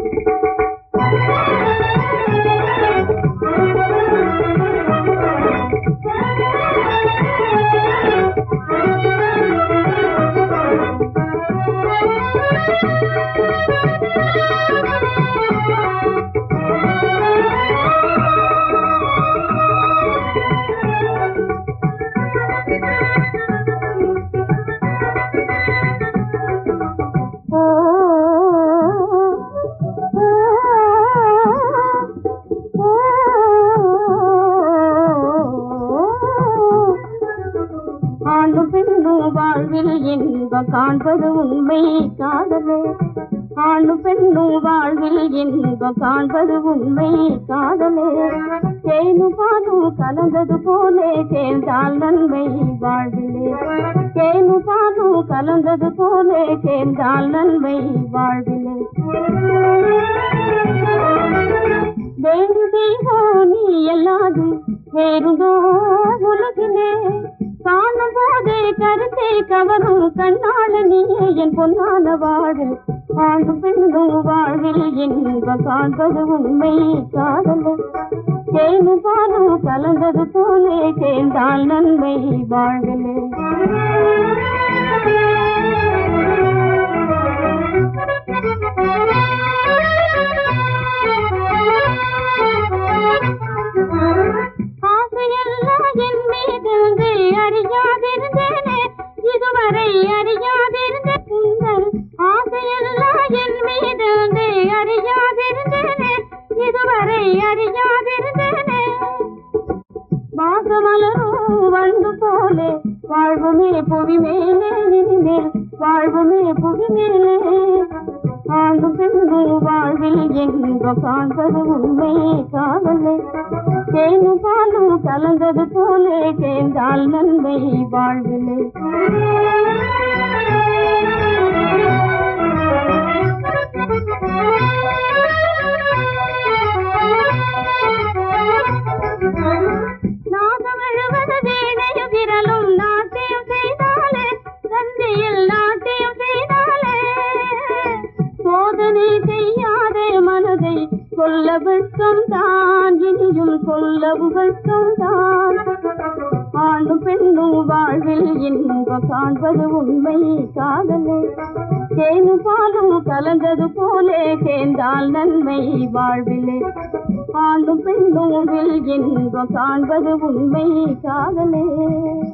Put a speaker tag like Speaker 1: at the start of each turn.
Speaker 1: ஆண்டும் பெண்ணும் வாழ்வில் இன்பம் காண்பது உண்மை காதலே ஆணும் பெண்ணும் வாழ்வில் இன்பம் காண்பது உண்மை காதலே தேனும் பாலும் கலந்தது போலே சேர்ந்தால் நன்மை வாழ்விலே தேனும் பாலும் கலந்தது போலே சேர்ந்தால் நன்மை வாழ்விலே வேறு தெய்வம் நீ எல்லாது வேறுதோ உலகிலே காணும் போதே கருத்தை கவரும் கண்ணாள நீயே என் பொன்னான வாழ்வில் ஆண்டும் பெண்ணும் வாழ்வில் இன்பம் காண்பது உண்மை காதலே தேனு பாலும் கலந்தது போலே சேர்ந்தால் நன்மை வாழ்விலே ஆசையெல்லாம் என் மீது அறியாதிருந்தேனே இதுவரை அறியாதிருந்த உங்கள் ஆசையெல்லாம் என் மீது அறியாதிருந்தேனே இதுவரை அறியாதிருந்தேனே வாசமலரும் வந்து போலே வாழ்வுமே புவி மேலே இனிமேல் வாழ்வுமே புவி மேலே ஆண்டு பெண்ணும் வாழ்வில் எங்கோ காண்பது உண்மை காதலே தேனும் பாலும் கலந்தது போலே சேர்ந்தால் நன்மை வாழ்விலே நாகம் எழுவது வீணையும் விரலும் நாட்டியம் செய்தாலே தந்தையில் நாட்டியம் செய்தாலே சோதனை செய்யாதே மனதை சொல்ல வெட்கம் தான் இனியும் சொல்ல வெட்கம் தான் ஆணும் பெண்ணும் வாழ்வில் இன்பம் காண்பது உண்மை காதலே தேனு பாலும் கலந்தது போலே சேர்ந்தால் நன்மை வாழ்விலே ஆண்டும் பெண்ணும் இன்பம் காண்பது உண்மை காதலே